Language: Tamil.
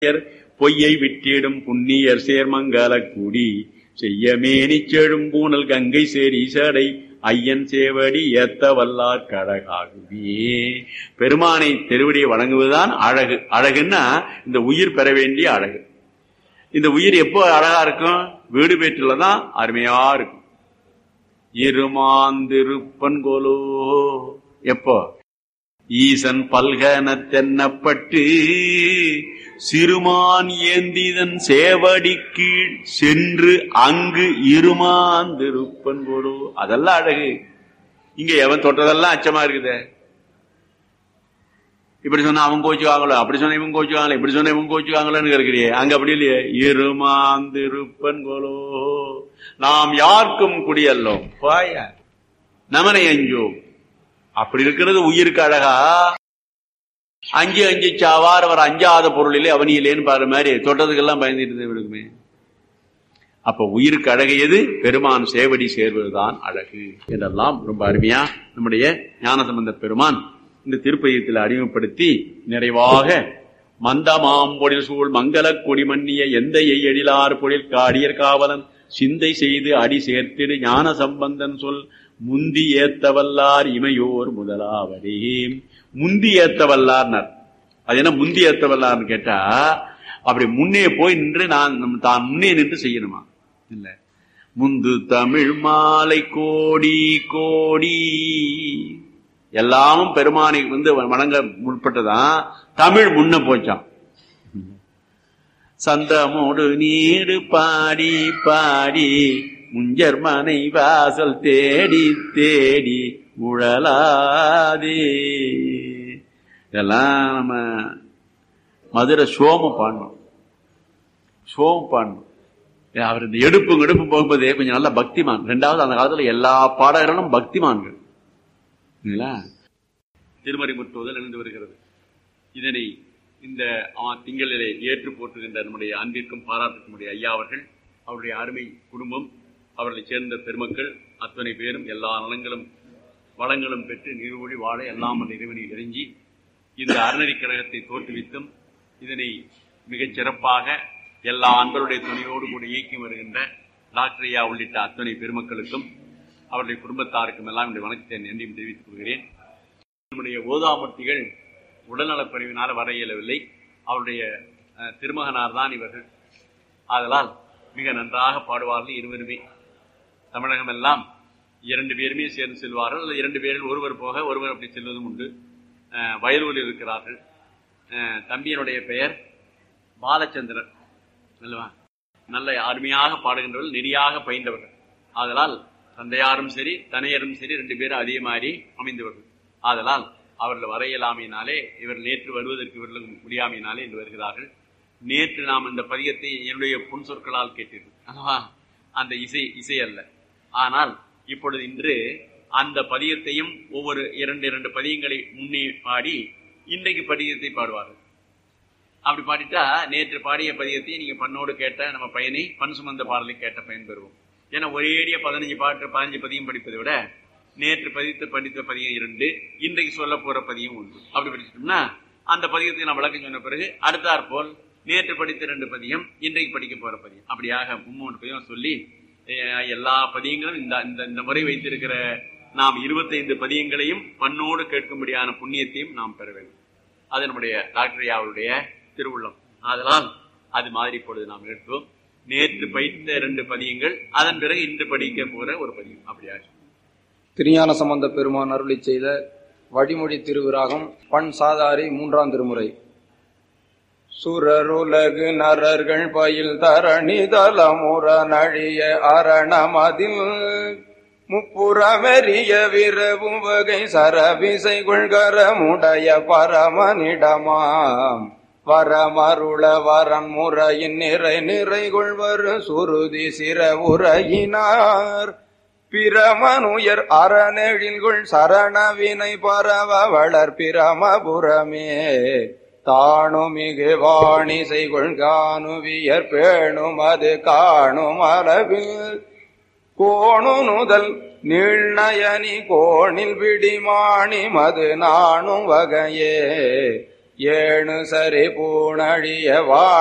பொய்யை விட்டிடும் புண்ணியர் சேர்மங்கல கூடி செய்யமேனி செழும் பூனல் கங்கை சேரி சடை ஐயன் சேவடி ஏத்த வல்லார் கடகாகுமே பெருமானை திருவடியை வணங்குவதுதான் அழகு அழகுன்னா இந்த உயிர் பெற வேண்டிய அழகு இந்த உயிர் எப்போ அழகா இருக்கும் வீடு பேற்றுல தான் அருமையா இருக்கும் இருமாந்திருப்பன் கோலோ எப்போ ஈசன் பல்கன தென்னப்பட்டு சிறுமான் ஏந்திதன் சேவடி கீழ் சென்று அங்கு இருமாந்திருப்பன் போடு அதெல்லாம் அழகு இங்க எவன் தொட்டதெல்லாம் அச்சமா இருக்குதே இப்படி சொன்னா அவன் கோச்சுக்காங்களோ அப்படி சொன்ன இவன் கோச்சுக்காங்களோ இப்படி சொன்ன இவன் கோச்சுக்காங்களோன்னு இருக்கிறியே அங்க அப்படி இல்லையே இருமாந்திருப்பன் கோலோ நாம் யாருக்கும் குடியல்லோம் பாய நமனை அஞ்சோம் அப்படி இருக்கிறது உயிருக்கு அழகா அஞ்சு அஞ்சு சாவார் அவர் அஞ்சாத பொருளிலே அவனியிலேன்னு பாரு மாதிரி தொட்டதுக்கெல்லாம் பயந்துட்டு இருக்குமே அப்ப உயிருக்கு அழகு எது பெருமான் சேவடி சேர்வதுதான் அழகு என்றெல்லாம் ரொம்ப அருமையா நம்முடைய ஞானசம்பந்த பெருமான் இந்த திருப்பதியத்தில் அறிமுகப்படுத்தி நிறைவாக மந்தமாம் பொழில் சூழ் மங்கள கொடி மன்னிய எந்த எழிலார் பொழில் காடியர் காவலன் சிந்தை செய்து அடி சேர்த்திடு ஞான சம்பந்தன் சொல் முந்தி ஏத்தவல்லார் இமையோர் முதலாவதே முந்தி ஏத்தவல்லார்னார் அது என்ன முந்தி ஏத்தவல்லார்னு கேட்டா அப்படி முன்னே போய் நின்று நான் தான் முன்னே நின்று செய்யணுமா இல்ல முந்து தமிழ் மாலை கோடி கோடி எல்லாமும் பெருமானை வந்து வணங்க முற்பட்டதான் தமிழ் முன்ன போச்சான் சந்தமோடு நீடு பாடி பாடி முஞ்சர் மனை வாசல் தேடி தேடி உழலாதே இதெல்லாம் நம்ம மதுரை சோம பாடணும் சோம பாடணும் அவர் இந்த எடுப்பு எடுப்பு போகும்போதே கொஞ்சம் நல்ல பக்திமான் ரெண்டாவது அந்த காலத்துல எல்லா பாடகர்களும் பக்திமான்கள் திருமறை முற்றுவதல் இணைந்து வருகிறது இதனை இந்த திங்களிலே ஏற்று போற்றுகின்ற நம்முடைய அன்பிற்கும் பாராட்டுக்கும் ஐயா அவர்கள் அவருடைய அருமை குடும்பம் அவர்களை சேர்ந்த பெருமக்கள் அத்தனை பேரும் எல்லா நலங்களும் வளங்களும் பெற்று நீர்வழி வாழ எல்லாம் அந்த இறைவனை இறங்கி இந்த அறநெறி கழகத்தை தோற்றுவித்தும் இதனை மிகச் சிறப்பாக எல்லா அன்பருடைய துணையோடு கூட இயக்கி வருகின்ற டாக்டர் ஐயா உள்ளிட்ட அத்தனை பெருமக்களுக்கும் அவருடைய குடும்பத்தாருக்கும் எல்லாம் என்னுடைய வணக்கத்தை நன்றியும் தெரிவித்துக் கொள்கிறேன் நம்முடைய ஓதாமூர்த்திகள் உடல்நலப்பிரிவினால் வர இயலவில்லை அவருடைய திருமகனார் தான் இவர்கள் ஆதலால் மிக நன்றாக பாடுவார்கள் இருவருமே தமிழகம் எல்லாம் இரண்டு பேருமே சேர்ந்து செல்வார்கள் அல்லது இரண்டு பேரில் ஒருவர் போக ஒருவர் அப்படி செல்வதும் உண்டு வயலூரில் இருக்கிறார்கள் தம்பியனுடைய பெயர் பாலச்சந்திரன் அல்லவா நல்ல அருமையாக பாடுகின்றவர்கள் நெறியாக பயின்றவர்கள் ஆதலால் தந்தையாரும் சரி தனையரும் சரி ரெண்டு பேரும் அதே மாதிரி அமைந்தவர்கள் ஆதலால் அவர்கள் வர இயலாமையினாலே இவர் நேற்று வருவதற்கு இவர்களும் முடியாமையினாலே இன்று வருகிறார்கள் நேற்று நாம் இந்த பதியத்தை என்னுடைய புன் சொற்களால் கேட்டீர்கள் அல்லவா அந்த இசை இசை அல்ல ஆனால் இப்பொழுது இன்று அந்த பதியத்தையும் ஒவ்வொரு இரண்டு இரண்டு பதியங்களை முன்னே பாடி இன்றைக்கு பதியத்தை பாடுவார்கள் அப்படி பாடிட்டா நேற்று பாடிய பதியத்தை நீங்க பண்ணோடு கேட்ட நம்ம பையனை பண் சுமந்த பாடலை கேட்ட பயன் பெறுவோம் ஏன்னா ஒரேடிய பதினஞ்சு பாட்டு பதினஞ்சு பதியம் படிப்பதை விட நேற்று பதித்து படித்த பதியம் இரண்டு இன்றைக்கு சொல்ல போற பதியம் ஒன்று அப்படி படிச்சிட்டோம்னா அந்த பதியத்தை நான் விளக்கம் சொன்ன பிறகு அடுத்தாற் போல் நேற்று படித்த ரெண்டு பதியம் இன்றைக்கு படிக்க போற பதியம் அப்படியாக மும்மூன்று பதியம் சொல்லி எல்லா பதியங்களும் இந்த இந்த இந்த முறை வைத்திருக்கிற நாம் இருபத்தைந்து பதியங்களையும் பண்ணோடு கேட்கும்படியான புண்ணியத்தையும் நாம் பெற வேண்டும் அது நம்முடைய டாக்டர் ஐயாவுடைய திருவுள்ளம் அதனால் அது மாதிரி இப்பொழுது நாம் எடுத்தோம் நேற்று பயித்த ரெண்டு பதியங்கள் அதன் பிறகு இன்று படிக்க போற ஒரு பதியம் அப்படியாக திருஞான சம்பந்த பெருமான் அருளி செய்த வழிமொழி திருவிராகம் பண் சாதாரி மூன்றாம் திருமுறை சுரருலகு நரர்கள் பயில் தரணி தலமுற நழிய அரணமதில் முப்புறமெறிய விரவும் வகை சரவிசை கொள்கரமுடைய பரமனிடமாம் வரமருள வரன் முறையின் நிறை நிறை கொள்வர் சுருதி சிற உரையினார் பிரமனுயர் அறநெழில்குள் சரணவினை பரவ வளர் பிரமபுரமே தாணுமிகு வாணி செய்கொள் காணுவியர் பேணும் அது காணும் அளவில் கோணு நுதல் நீழ்நயனி கோணில் விடிமாணி மது நாணும் வகையே ஏணு சரி பூணழிய வா